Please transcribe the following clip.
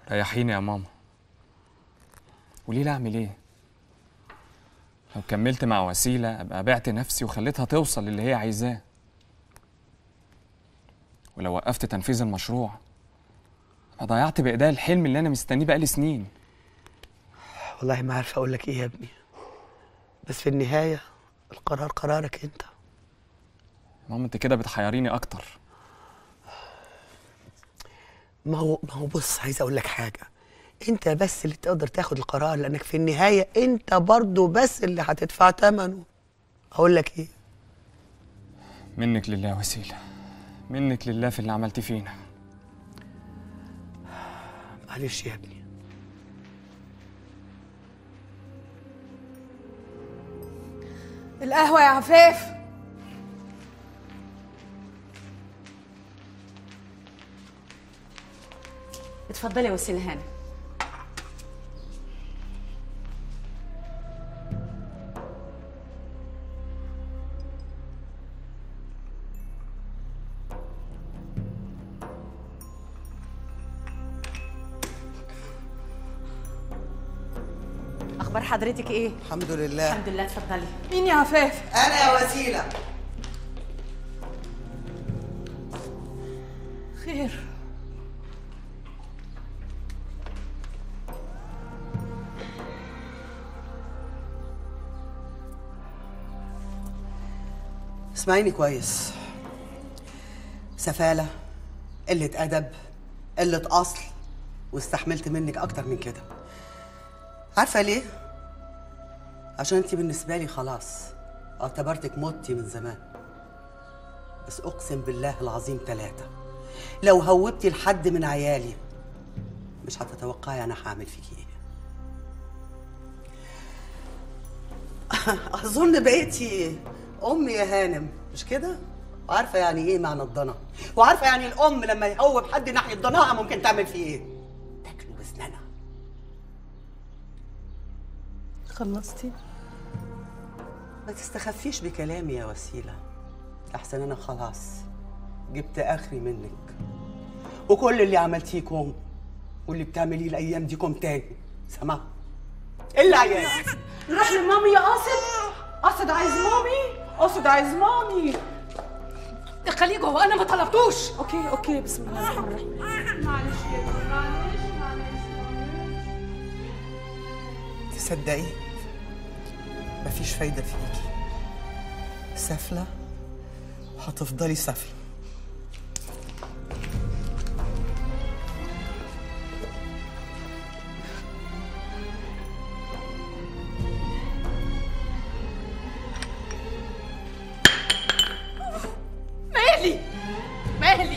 ريحيني يا ماما قولي لي اعمل ايه لو كملت مع وسيله ابقى بعت نفسي وخليتها توصل للي هي عايزاه ولو وقفت تنفيذ المشروع ابقى ضيعت بايديا الحلم اللي انا مستنيه بقالي سنين والله ما عارف اقول لك ايه يا ابني بس في النهايه القرار قرارك انت ماما انت كده بتحيريني اكتر ما هو ما هو بص عايز اقول لك حاجه انت بس اللي تقدر تاخد القرار لانك في النهايه انت برضو بس اللي هتدفع ثمنه اقول لك ايه منك لله يا وسيله منك لله في اللي عملتيه فينا معلش يا ابني القهوة يا عفاف اتفضلي يا وسيله هانم اخبار حضرتك ايه الحمد لله الحمد لله اتفضلي مين يا عفاف انا يا وسيله خير اسمعيني كويس سفالة قلة أدب قلة أصل واستحملت منك أكتر من كده عارفة ليه؟ عشان انت بالنسبة لي خلاص اعتبرتك متي من زمان بس أقسم بالله العظيم ثلاثة لو هوبتي لحد من عيالي مش هتتوقعي أنا هعمل فيكي إيه أظن بقيتي أم يا هانم مش كده؟ وعارفة يعني إيه معنى الضنا وعارفة يعني الأم لما يهوب حد ناحية ضناها ممكن تعمل فيه إيه؟ تاكله بسنانها خلصتي ما تستخفيش بكلامي يا وسيلة أحسن أنا خلاص جبت آخري منك وكل اللي عملتيه كوم واللي بتعمليه الأيام دي كوم تاني سمع إلا عيال نروح لمامي يا قاصد قاصد عايز مامي قاصد عايز مامي خليه جوه انا ما طلبتوش اوكي اوكي بسم الله الرحمن الرحيم معلش يا ابني، معلش معلش تصدقي مفيش فايدة فيكي سافلة وهتفضلي سافلة مالي مالي